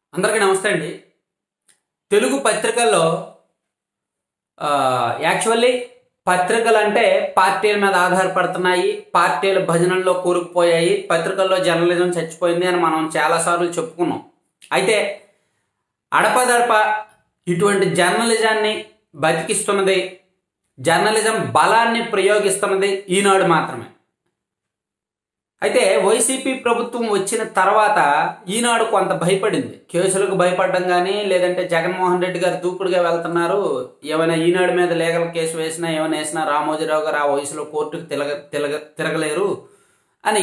అందరికీ నమస్తే అండి తెలుగు పత్రికల్లో ఆ, యాక్చువల్లీ పత్రికలు అంటే పార్టీల మీద ఆధారపడుతున్నాయి పార్టీల భజనల్లో కూరుకుపోయాయి పత్రికల్లో జర్నలిజం చచ్చిపోయింది అని మనం చాలాసార్లు చెప్పుకున్నాం అయితే అడపదడప ఇటువంటి జర్నలిజాన్ని బతికిస్తున్నది జర్నలిజం బలాన్ని ప్రయోగిస్తున్నది ఈనాడు మాత్రమే అయితే వైసీపీ ప్రభుత్వం వచ్చిన తర్వాత ఈనాడు కొంత భయపడింది కేసులకు భయపడడం కానీ లేదంటే జగన్మోహన్ రెడ్డి గారు దూకుడుగా వెళ్తున్నారు ఏమైనా ఈనాడు మీద లీగల్ కేసు వేసినా ఏమైనా వేసినా రామోజీరావు గారు ఆ వయసులో కోర్టుకు తిరగ తిరగ తిరగలేరు అని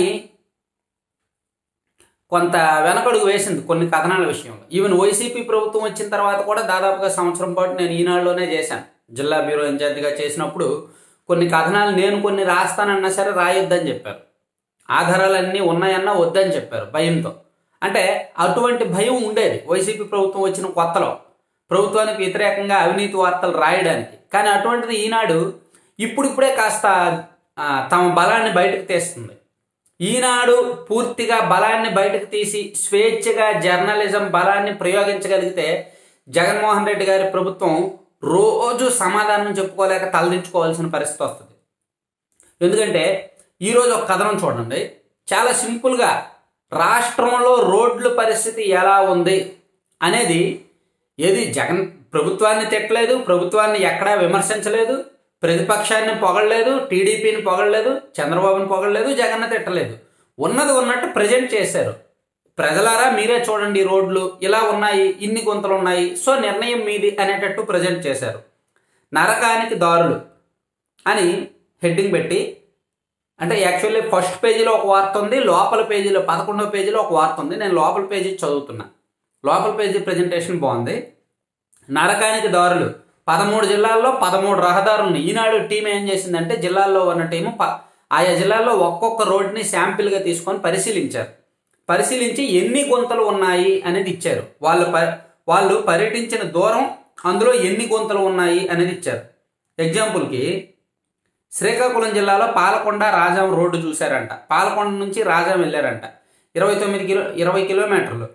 కొంత వెనకడుగు వేసింది కొన్ని కథనాల విషయంలో ఈవెన్ వైసీపీ ప్రభుత్వం వచ్చిన తర్వాత కూడా దాదాపుగా సంవత్సరం పాటు నేను ఈనాడులోనే చేశాను జిల్లా బ్యూరో ఇన్ఛార్జిగా చేసినప్పుడు కొన్ని కథనాలు నేను కొన్ని రాస్తానన్నా సరే రాయొద్దని చెప్పారు ఆధారాలన్నీ ఉన్నాయన్నా వద్దని చెప్పారు భయంతో అంటే అటువంటి భయం ఉండేది వైసీపీ ప్రభుత్వం వచ్చిన కొత్తలో ప్రభుత్వానికి వ్యతిరేకంగా అవినీతి వార్తలు రాయడానికి కానీ అటువంటిది ఈనాడు ఇప్పుడిప్పుడే కాస్త ఆ, తమ బలాన్ని బయటకు తీస్తుంది ఈనాడు పూర్తిగా బలాన్ని బయటకు తీసి స్వేచ్ఛగా జర్నలిజం బలాన్ని ప్రయోగించగలిగితే జగన్మోహన్ రెడ్డి గారి ప్రభుత్వం రోజు సమాధానం చెప్పుకోలేక తలదించుకోవాల్సిన పరిస్థితి వస్తుంది ఎందుకంటే ఈరోజు ఒక కథనం చూడండి చాలా సింపుల్గా రాష్ట్రంలో రోడ్ల పరిస్థితి ఎలా ఉంది అనేది ఏది జగన్ ప్రభుత్వాన్ని తిట్టలేదు ప్రభుత్వాన్ని ఎక్కడా విమర్శించలేదు ప్రతిపక్షాన్ని పొగడలేదు టీడీపీని పొగడలేదు చంద్రబాబుని పొగడలేదు జగన్ తిట్టలేదు ఉన్నది ఉన్నట్టు ప్రజెంట్ చేశారు ప్రజలారా మీరే చూడండి ఈ రోడ్లు ఇలా ఉన్నాయి ఇన్ని గుంతలు ఉన్నాయి సో నిర్ణయం మీది అనేటట్టు ప్రజెంట్ చేశారు నరకానికి దారులు అని హెడ్డింగ్ పెట్టి అంటే యాక్చువల్లీ ఫస్ట్ పేజీలో ఒక వార్త ఉంది లోపల పేజీలో పదకొండవ పేజీలో ఒక వార్త ఉంది నేను లోపల పేజీ చదువుతున్నా లోపల పేజీ ప్రజెంటేషన్ బాగుంది నరకానికి దారులు పదమూడు జిల్లాల్లో పదమూడు రహదారులను ఈనాడు టీం ఏం చేసిందంటే జిల్లాల్లో ఉన్న టీము ప ఆయా జిల్లాల్లో ఒక్కొక్క రోడ్ని శాంపిల్గా తీసుకొని పరిశీలించారు పరిశీలించి ఎన్ని గుంతలు ఉన్నాయి అనేది ఇచ్చారు వాళ్ళు ప వాళ్ళు పర్యటించిన దూరం అందులో ఎన్ని గుంతలు ఉన్నాయి అనేది ఇచ్చారు ఎగ్జాంపుల్కి శ్రీకాకుళం జిల్లాలో పాలకొండ రాజాం రోడ్డు చూశారంట పాలకొండ నుంచి రాజాం వెళ్ళారంట ఇరవై తొమ్మిది కిలో ఇరవై కిలోమీటర్లు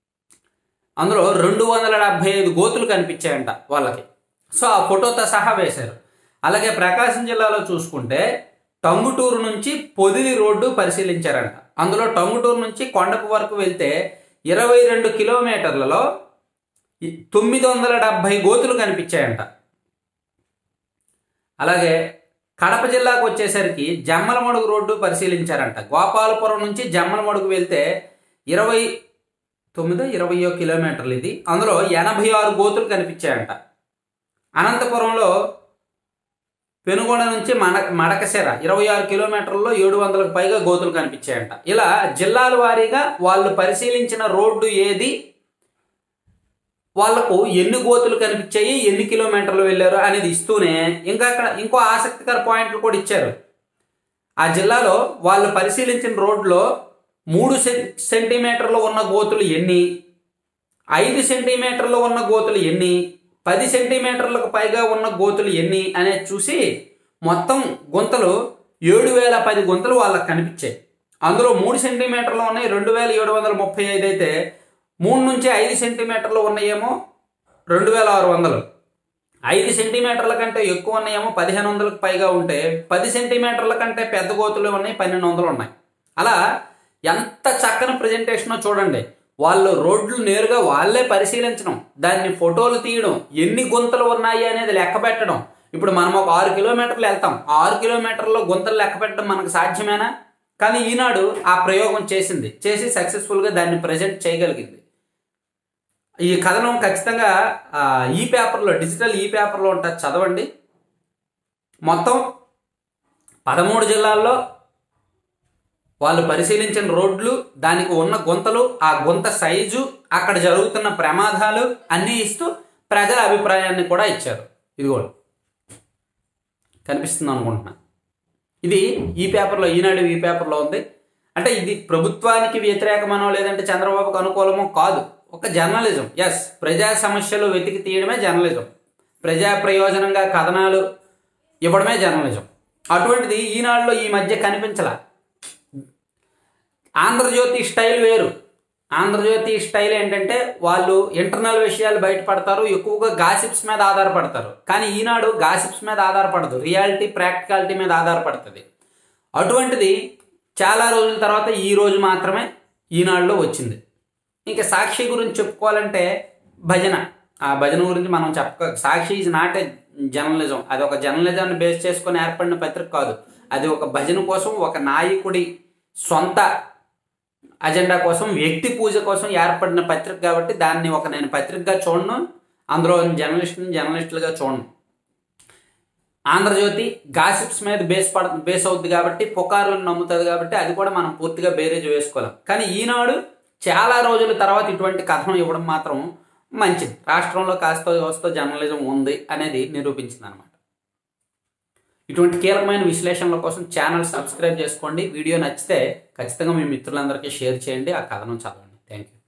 అందులో రెండు వందల డెబ్భై ఐదు గోతులు కనిపించాయంట వాళ్ళకి సో ఆ ఫోటోతో సహా వేశారు అలాగే ప్రకాశం జిల్లాలో చూసుకుంటే టంగుటూరు నుంచి పొదిలి రోడ్డు పరిశీలించారంట అందులో టంగుటూరు నుంచి కొండపు వరకు వెళ్తే ఇరవై రెండు కిలోమీటర్లలో ఈ తొమ్మిది వందల డెబ్భై గోతులు కనిపించాయంట అలాగే కడప జిల్లాకు వచ్చేసరికి జమ్మలమడుగు రోడ్డు పరిశీలించారంట గోపాలపురం నుంచి జమ్మలమడుగు వెళ్తే ఇరవై తొమ్మిదో ఇరవయో కిలోమీటర్లు ఇది అందులో ఎనభై ఆరు గోతులు కనిపించాయంట అనంతపురంలో పెనుగొండ నుంచి మడ మడకశిర ఇరవై ఆరు కిలోమీటర్లలో ఏడు వందలకు పైగా గోతులు కనిపించాయంట ఇలా జిల్లాల వారీగా వాళ్ళు పరిశీలించిన రోడ్డు ఏది వాళ్లకు ఎన్ని గోతులు కనిపించాయి ఎన్ని కిలోమీటర్లు వెళ్ళారు అనేది ఇస్తూనే ఇంకా అక్కడ ఇంకో ఆసక్తికర పాయింట్లు కూడా ఇచ్చారు ఆ జిల్లాలో వాళ్ళు పరిశీలించిన రోడ్లో మూడు సెం- సెంటీమీటర్లు ఉన్న గోతులు ఎన్ని ఐదు సెంటీమీటర్లు ఉన్న గోతులు ఎన్ని పది సెంటీమీటర్లకు పైగా ఉన్న గోతులు ఎన్ని అనేది చూసి మొత్తం గుంతలు ఏడు వేల పది గుంతలు వాళ్ళకి కనిపించాయి అందులో మూడు సెంటీమీటర్లు ఉన్నాయి రెండు వేల ఏడు వందల ముప్పై ఐదు అయితే మూడు నుంచి ఐదు సెంటీమీటర్లు ఉన్నాయేమో రెండు వేల ఆరు వందలు ఐదు సెంటీమీటర్ల కంటే ఎక్కువ ఉన్నాయేమో పదిహేను వందలకు పైగా ఉంటే పది సెంటీమీటర్ల కంటే పెద్ద గోతులు ఉన్నాయి పన్నెండు వందలు ఉన్నాయి అలా ఎంత చక్కని ప్రజెంటేషనో చూడండి వాళ్ళు రోడ్లు నేరుగా వాళ్ళే పరిశీలించడం దాన్ని ఫోటోలు తీయడం ఎన్ని గుంతలు ఉన్నాయి అనేది లెక్క పెట్టడం ఇప్పుడు మనం ఒక ఆరు కిలోమీటర్లు వెళ్తాం ఆ ఆరు కిలోమీటర్లో గుంతలు లెక్క పెట్టడం మనకు సాధ్యమేనా కానీ ఈనాడు ఆ ప్రయోగం చేసింది చేసి సక్సెస్ఫుల్గా దాన్ని ప్రజెంట్ చేయగలిగింది ఈ కథనం ఖచ్చితంగా ఆ, ఈ పేపర్లో డిజిటల్ ఈ పేపర్లో ఉంటుంది చదవండి మొత్తం పదమూడు జిల్లాల్లో వాళ్ళు పరిశీలించిన రోడ్లు దానికి ఉన్న గుంతలు ఆ గుంత సైజు అక్కడ జరుగుతున్న ప్రమాదాలు అన్నీ ఇస్తూ ప్రజల అభిప్రాయాన్ని కూడా ఇచ్చారు ఇదిగోండి కనిపిస్తుంది అనుకుంటున్నా ఇది ఈ పేపర్లో ఈనాడు ఈ పేపర్లో ఉంది అంటే ఇది ప్రభుత్వానికి వ్యతిరేకమనో లేదంటే చంద్రబాబుకు అనుకూలమో కాదు ఒక జర్నలిజం ఎస్ ప్రజా సమస్యలు వెతికి తీయడమే జర్నలిజం ప్రజా ప్రయోజనంగా కథనాలు ఇవ్వడమే జర్నలిజం అటువంటిది ఈనాడులో ఈ మధ్య కనిపించలా ఆంధ్రజ్యోతి స్టైల్ వేరు ఆంధ్రజ్యోతి స్టైల్ ఏంటంటే వాళ్ళు ఇంటర్నల్ విషయాలు బయటపడతారు ఎక్కువగా గాసిప్స్ మీద ఆధారపడతారు కానీ ఈనాడు గాసిప్స్ మీద ఆధారపడదు రియాలిటీ ప్రాక్టికాలిటీ మీద ఆధారపడుతుంది అటువంటిది చాలా రోజుల తర్వాత ఈ రోజు మాత్రమే ఈనాడులో వచ్చింది ఇంకా సాక్షి గురించి చెప్పుకోవాలంటే భజన ఆ భజన గురించి మనం చెప్పక Sakshi is not a journalism అది ఒక జర్నలిజాన్ని బేస్ చేసుకొని ఏర్పడిన పత్రిక కాదు అది ఒక భజన కోసం ఒక నాయకుడి సొంత అజెండా కోసం వ్యక్తి పూజ కోసం ఏర్పడిన పత్రిక కాబట్టి దాన్ని ఒక నేను పత్రికగా చూడను అందులో జర్నలిస్ట్ని జర్నలిస్టులుగా చూడను ఆంధ్రజ్యోతి గాసిప్స్ మీద బేస్ పడ బేస్ అవుద్ది కాబట్టి పుకారులను నమ్ముతుంది కాబట్టి అది కూడా మనం పూర్తిగా బేరేజ్ వేసుకోలేం కానీ ఈనాడు చాలా రోజుల తర్వాత ఇటువంటి కథనం ఇవ్వడం మాత్రం మంచిది రాష్ట్రంలో కాస్త వస్తో జర్నలిజం ఉంది అనేది నిరూపించింది అనమాట ఇటువంటి కీలకమైన విశ్లేషణల కోసం ఛానల్ సబ్స్క్రైబ్ చేసుకోండి వీడియో నచ్చితే ఖచ్చితంగా మీ మిత్రులందరికీ షేర్ చేయండి ఆ కథనం చదవండి థ్యాంక్ యూ